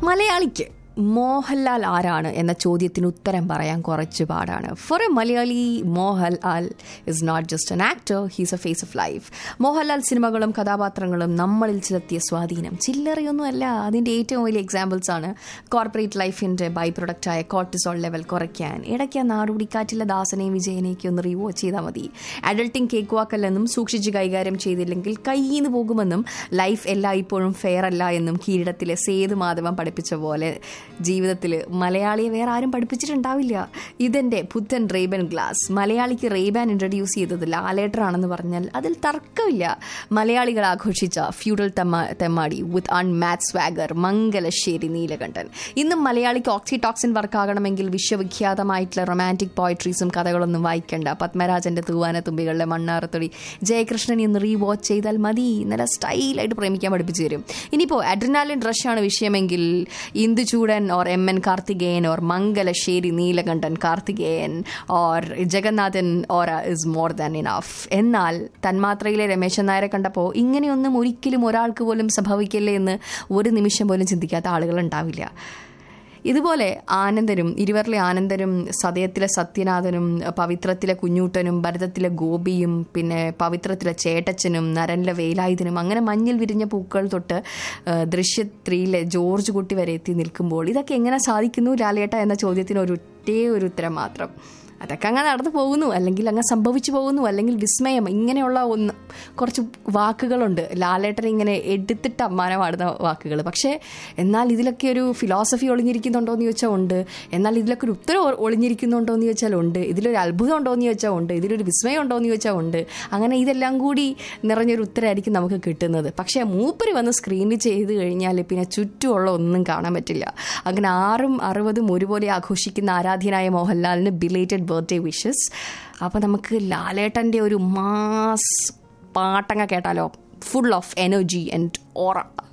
മലയാളിക്ക് മോഹൻലാൽ ആരാണ് എന്ന ചോദ്യത്തിന് ഉത്തരം പറയാൻ കുറച്ച് പാടാണ് for a Malayali Mohanlal is not just an actor he's a face of life Mohanlal സിനിമകളും കഥാപാത്രങ്ങളും നമ്മളിൽ ചെലുത്തിയ സ്വാധീനം ചില്ലറയൊന്നുമല്ല അതിൻ്റെ ഏറ്റവും വലിയ എക്സാമ്പിൾസ് ആണ് കോർപ്പറേറ്റ് ലൈഫിൻ്റെ ബൈ പ്രൊഡക്റ്റായ കോർട്ടിസോൾ ലെവൽ കുറയ്ക്കാൻ ഇടയ്ക്ക് ആ നാടുപിടിക്കാറ്റിലെ ദാസനെയും വിജയനെയൊക്കെ ഒന്ന് റീവാച്ച് ചെയ്താൽ മതി അഡൾട്ടിങ് കേക്ക് വാക്കല്ലെന്നും സൂക്ഷിച്ച് കൈകാര്യം ചെയ്തില്ലെങ്കിൽ കയ്യിന്ന് പോകുമെന്നും ലൈഫ് എല്ലായ്പ്പോഴും ഫെയർ അല്ല എന്നും കിരീടത്തിലെ സേതു മാധവൻ പഠിപ്പിച്ച പോലെ ജീവിതത്തിൽ മലയാളിയെ വേറെ ആരും പഠിപ്പിച്ചിട്ടുണ്ടാവില്ല ഇതെൻ്റെ പുത്തൻ റേബൻ ഗ്ലാസ് മലയാളിക്ക് റേബാൻ ഇൻട്രൊഡ്യൂസ് ചെയ്തത് ലാലേട്ടറാണെന്ന് പറഞ്ഞാൽ അതിൽ തർക്കമില്ല മലയാളികൾ ആഘോഷിച്ച ഫ്യൂഡൽ തെമ്മ തെമ്മാടി വിത്ത് അൺമാറ്റ് സ്വാഗർ മംഗലശ്ശേരി നീലകണ്ഠൻ ഇന്നും മലയാളിക്ക് ഓക്സിടോക്സിൻ വർക്കാകണമെങ്കിൽ വിശ്വവിഖ്യാതമായിട്ടുള്ള റൊമാൻറ്റിക് പോയട്രീസും കഥകളൊന്നും വായിക്കേണ്ട പത്മരാജന്റെ തൂവാന തുമ്പികളിലെ മണ്ണാറത്തൊടി ജയകൃഷ്ണനെ ഒന്ന് റീ വാച്ച് ചെയ്താൽ മതി നല്ല സ്റ്റൈലായിട്ട് പ്രേമിക്കാൻ പഠിപ്പിച്ചു തരും ഇനിയിപ്പോൾ അഡ്രിനാലിൻ റഷാണ് വിഷയമെങ്കിൽ Induchoodan or M N Karthikeyan or Mangalassery Neelakantan Karthikeyan or Jagannathan or is more than enough എന്നാൽ തന്മാത്രയിലെ രമേശൻ നായരെ കണ്ടപ്പോൾ ഇങ്ങനെയൊന്നും ഒരിക്കലും ഒരാൾക്ക് പോലും സംഭവിക്കില്ലേ എന്ന് ഒരു നിമിഷം പോലും ചിന്തിക്കാത്ത ആളുകൾ ഉണ്ടാവില്ല ഇതുപോലെ ആനന്ദനും ഇരുവരിലെ ആനന്ദനും സതയത്തിലെ സത്യനാഥനും പവിത്രത്തിലെ കുഞ്ഞൂട്ടനും ഭരതത്തിലെ ഗോപിയും പിന്നെ പവിത്രത്തിലെ ചേട്ടച്ചനും നരനിലെ വേലായുധനും അങ്ങനെ മഞ്ഞിൽ വിരിഞ്ഞ പൂക്കൾ തൊട്ട് ദൃശ്യ ത്രീയിലെ ജോർജ് കുട്ടി വരെ എത്തി നിൽക്കുമ്പോൾ ഇതൊക്കെ എങ്ങനെ സാധിക്കുന്നു ലാലേട്ട എന്ന ചോദ്യത്തിന് ഒരു ഒറ്റേ ഒരു ഉത്തരം മാത്രം അതൊക്കെ അങ്ങ് നടന്നു പോകുന്നു അല്ലെങ്കിൽ അങ്ങ് സംഭവിച്ചു പോകുന്നു അല്ലെങ്കിൽ വിസ്മയം ഇങ്ങനെയുള്ള ഒന്ന് കുറച്ച് വാക്കുകളുണ്ട് ലാലേട്ടൻ ഇങ്ങനെ എടുത്തിട്ട് അമ്മാനമാടുന്ന വാക്കുകൾ പക്ഷേ എന്നാൽ ഇതിലൊക്കെ ഒരു ഫിലോസഫി ഒളിഞ്ഞിരിക്കുന്നുണ്ടോ എന്ന് ചോദിച്ചാൽ ഉണ്ട് എന്നാൽ ഇതിലൊക്കെ ഒരു ഉത്തരം ഒളിഞ്ഞിരിക്കുന്നുണ്ടോ എന്ന് ചോദിച്ചാൽ ഉണ്ട് ഇതിലൊരു അത്ഭുതം ഉണ്ടോ എന്ന് ചോദിച്ചാൽ ഉണ്ട് ഇതിലൊരു വിസ്മയം ഉണ്ടോ എന്ന് ചോദിച്ചാൽ ഉണ്ട് അങ്ങനെ ഇതെല്ലാം കൂടി നിറഞ്ഞൊരു ഉത്തരമായിരിക്കും നമുക്ക് കിട്ടുന്നത് പക്ഷേ മൂപ്പര് വന്ന് സ്ക്രീനിൽ ചെയ്ത് കഴിഞ്ഞാൽ പിന്നെ ചുറ്റുമുള്ള ഒന്നും കാണാൻ പറ്റില്ല അങ്ങനെ ആറും അറുപതും ഒരുപോലെ ആഘോഷിക്കുന്ന ആരാധ്യനായ മോഹൻലാലിന് ബിലേറ്റഡ് ബർത്ത്ഡേ വിഷസ് അപ്പോൾ നമുക്ക് ലാലേട്ടൻ്റെ ഒരു മാസ് പാട്ടങ്ങ കേട്ടാലോ full of energy and aura